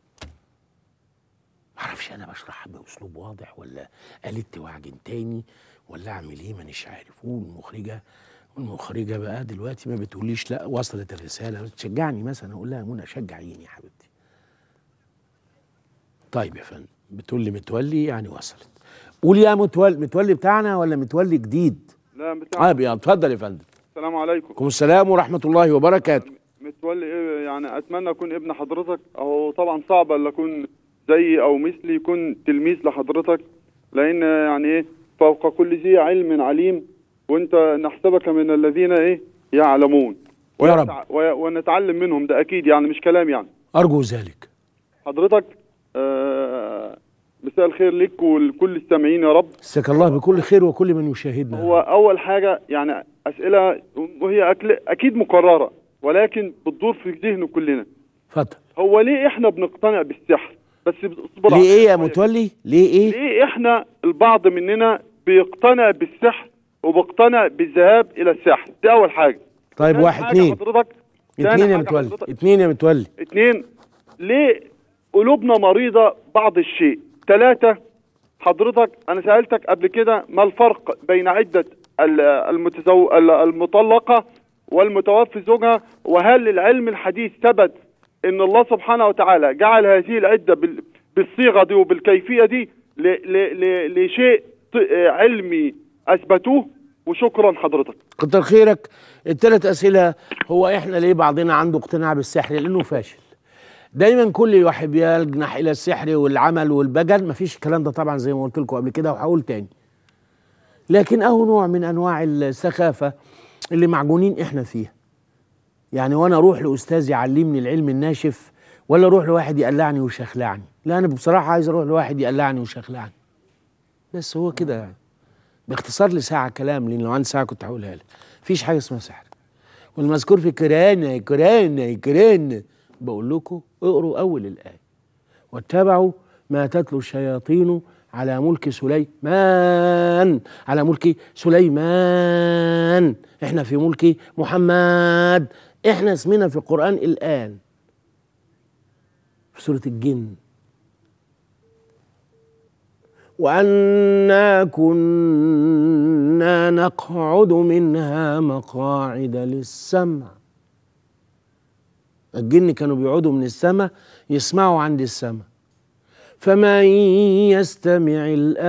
معرفش أنا بشرحها بأسلوب واضح ولا قلت وعجن تاني ولا أعمل إيه مانيش عارف والمخرجة والمخرجة بقى دلوقتي ما بتقوليش لا وصلت الرسالة تشجعني مثلا أقول لها منى شجعيني يا حبيبتي طيب يا فندم بتقول لي متولي يعني وصلت قول يا متولي متولي بتاعنا ولا متولي جديد لا بتاع طيب يا اتفضل يا فندم السلام عليكم عليكم السلام ورحمة الله وبركاته متولي ايه يعني اتمنى اكون ابن حضرتك اهو طبعا صعب الا اكون زي او مثلي يكون تلميذ لحضرتك لان يعني ايه فوق كل ذي علم عليم وانت نحسبك من الذين ايه يعلمون يا رب. ويتع- وي- ونتعلم منهم ده اكيد يعني مش كلام يعني أرجو ذلك حضرتك آه مساء الخير لك ولكل السامعين يا رب جزاك الله بكل خير وكل من يشاهدنا هو اول حاجه يعني اسئله وهي أكل اكيد مكرره ولكن بتدور في ذهن كلنا اتفضل هو ليه احنا بنقتنع بالسحر بس اصبر ليه على ايه يا شوية. متولي ليه ايه ليه احنا البعض مننا بيقتنع بالسحر وبيقتنع بالذهاب الى السحر دي اول حاجه طيب تاني واحد حاجة اتنين حضرتك تاني اتنين يا حاجة متولي حضرتك- اتنين يا متولي اتنين ليه قلوبنا مريضة بعض الشيء ثلاثة حضرتك أنا سألتك قبل كده ما الفرق بين عدة ال- المتزو... ال- المطلقة والمتوفي زوجها وهل العلم الحديث ثبت ان الله سبحانه وتعالى جعل هذه العدة بال... بالصيغة دي وبالكيفية دي ل... ل... ل... لشيء ط- علمي أثبتوه وشكرا حضرتك كتر خيرك الثلاث اسئله هو احنا ليه بعضنا عنده اقتناع بالسحر لانه فاشل دايما كل واحد بيجنح الى السحر والعمل والبجل مفيش الكلام ده طبعا زي ما قلت لكم قبل كده وهقول تاني لكن اهو نوع من انواع السخافه اللي معجونين احنا فيها يعني وانا اروح لاستاذ يعلمني العلم الناشف ولا اروح لواحد يقلعني ويشخلعني لا انا بصراحه عايز اروح لواحد يقلعني ويشخلعني بس هو كده يعني باختصار لساعة كلام لأن لو عندي ساعة كنت هقولها لك مفيش حاجة اسمها سحر والمذكور في كرانة كرانة كرانة بقول لكم اقروا أول الآية واتبعوا ما تتلو الشياطين على ملك سليمان على ملك سليمان احنا في ملك محمد احنا اسمنا في القرآن الآن في سورة الجن وأنا كنا نقعد منها مقاعد للسمع الجن كانوا بيقعدوا من السماء يسمعوا عند السماء فمن يستمع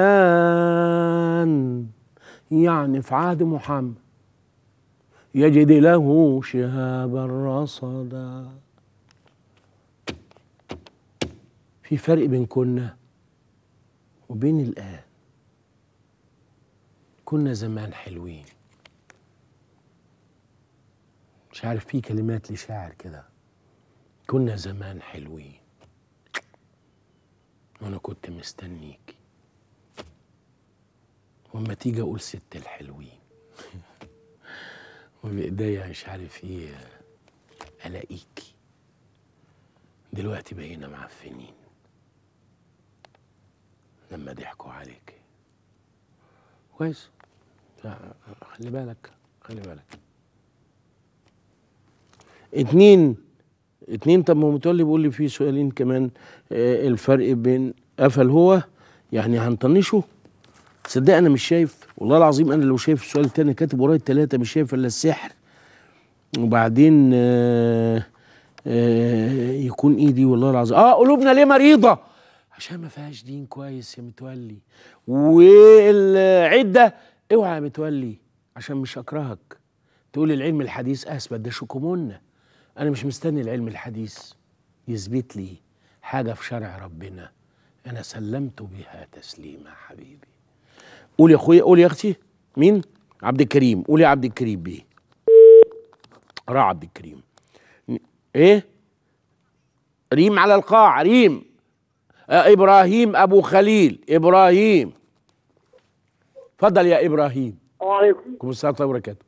الآن يعني في عهد محمد يجد له شهابا رصدا في فرق بين كنا وبين الآن كنا زمان حلوين مش عارف في كلمات لشاعر كده كنا زمان حلوين وانا كنت مستنيك واما تيجي اقول ست الحلوين وبايديا مش عارف ايه الاقيكي دلوقتي بقينا معفنين لما ضحكوا عليك كويس لا، خلي بالك خلي بالك اتنين اتنين طب ما هو متولي بيقول لي في سؤالين كمان آه الفرق بين قفل هو يعني هنطنشه تصدق انا مش شايف والله العظيم انا لو شايف السؤال التاني كاتب ورايا التلاته مش شايف الا السحر وبعدين آه آه يكون ايدي والله العظيم اه قلوبنا ليه مريضه عشان ما فيهاش دين كويس يا متولي والعده اوعى يا متولي عشان مش اكرهك تقول العلم الحديث اثبت ده شكمنا انا مش مستني العلم الحديث يثبت لي حاجه في شرع ربنا انا سلمت بها تسليما حبيبي قول يا اخويا قول يا اختي مين عبد الكريم قول يا عبد الكريم بيه راح عبد الكريم ايه ريم على القاع ريم آه ابراهيم ابو خليل ابراهيم اتفضل يا ابراهيم السلام عليكم عليكم السلام ورحمه الله وبركاته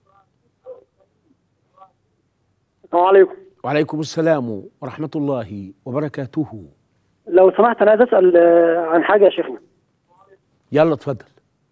السلام عليكم وعليكم السلام ورحمه الله وبركاته لو سمحت انا عايز اسال آه، عن حاجه يا شيخنا يلا اتفضل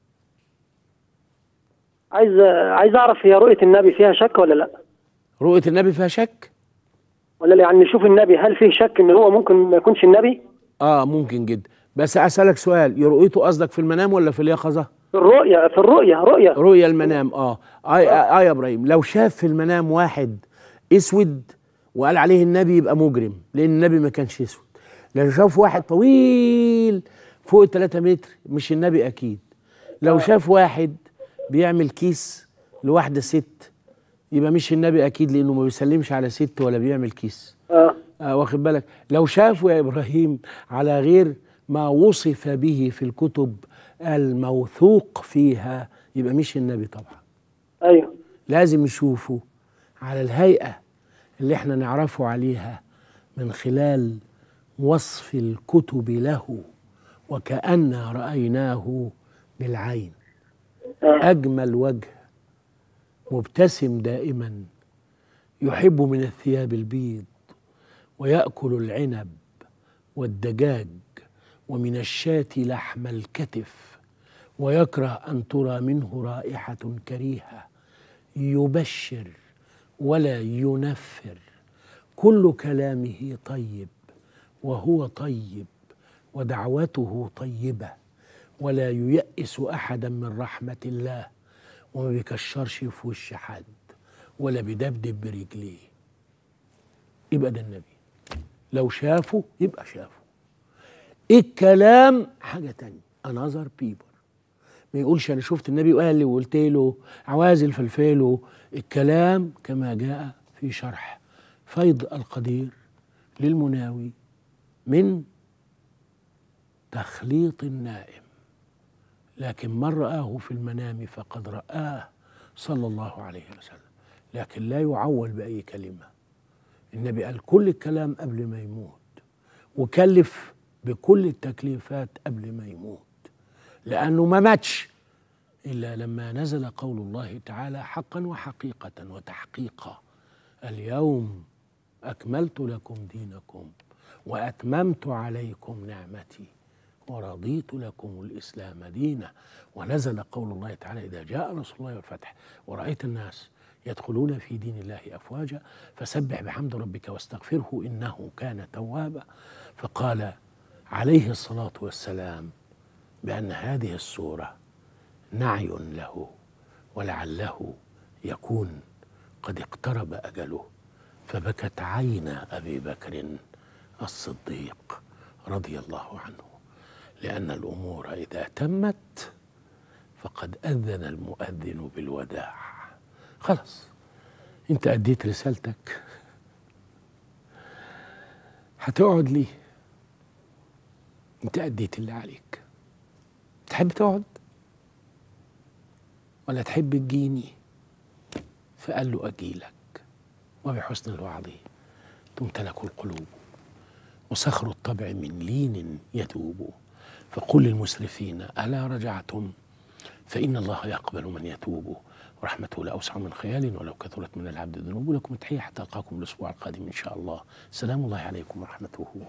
عايز آه، عايز اعرف هي رؤيه النبي فيها شك ولا لا رؤيه النبي فيها شك ولا لا؟ يعني نشوف النبي هل فيه شك ان هو ممكن ما يكونش النبي اه ممكن جدا بس اسالك سؤال رؤيته قصدك في المنام ولا في اليقظه في الرؤيه في الرؤيه رؤيه رؤيا المنام اه اه, آه, آه يا ابراهيم لو شاف في المنام واحد اسود وقال عليه النبي يبقى مجرم لان النبي ما كانش اسود لو شاف واحد طويل فوق 3 متر مش النبي اكيد لو شاف واحد بيعمل كيس لواحده ست يبقى مش النبي اكيد لانه ما بيسلمش على ست ولا بيعمل كيس اه آه واخد بالك لو شافوا يا ابراهيم على غير ما وصف به في الكتب الموثوق فيها يبقى مش النبي طبعا ايوه لازم يشوفوا على الهيئه اللي احنا نعرفه عليها من خلال وصف الكتب له وكأن رأيناه بالعين أجمل وجه مبتسم دائما يحب من الثياب البيض ويأكل العنب والدجاج ومن الشاة لحم الكتف ويكره أن ترى منه رائحة كريهة يبشر ولا ينفر كل كلامه طيب وهو طيب ودعوته طيبة ولا ييأس أحدا من رحمة الله وما بيكشرش في وش حد ولا بيدبدب برجليه يبقى ده النبي لو شافه يبقى شافه الكلام حاجة تانية another people ما يقولش انا شفت النبي وقال لي وقلت له عوازل فلفله الكلام كما جاء في شرح فيض القدير للمناوي من تخليط النائم لكن من رآه في المنام فقد رآه صلى الله عليه وسلم لكن لا يعول بأي كلمة النبي قال كل الكلام قبل ما يموت وكلف بكل التكليفات قبل ما يموت لأنه ما ماتش إلا لما نزل قول الله تعالى حقا وحقيقة وتحقيقا اليوم أكملت لكم دينكم وأتممت عليكم نعمتي ورضيت لكم الإسلام دينا ونزل قول الله تعالى إذا جاء نصر الله والفتح ورأيت الناس يدخلون في دين الله أفواجا فسبح بحمد ربك واستغفره إنه كان توابا فقال عليه الصلاة والسلام بأن هذه السورة نعي له ولعله يكون قد اقترب أجله فبكت عين أبي بكر الصديق رضي الله عنه لأن الأمور إذا تمت فقد أذن المؤذن بالوداع خلاص أنت أديت رسالتك هتقعد ليه أنت أديت اللي عليك تحب تقعد ولا تحب تجيني فقال له أجيلك وبحسن الوعظ تمتلك القلوب وصخر الطبع من لين يتوب فقل للمسرفين ألا رجعتم فإن الله يقبل من يتوب ورحمته لا أوسع من خيال ولو كثرت من العبد ذنوب لكم تحية حتى ألقاكم الأسبوع القادم إن شاء الله سلام الله عليكم ورحمته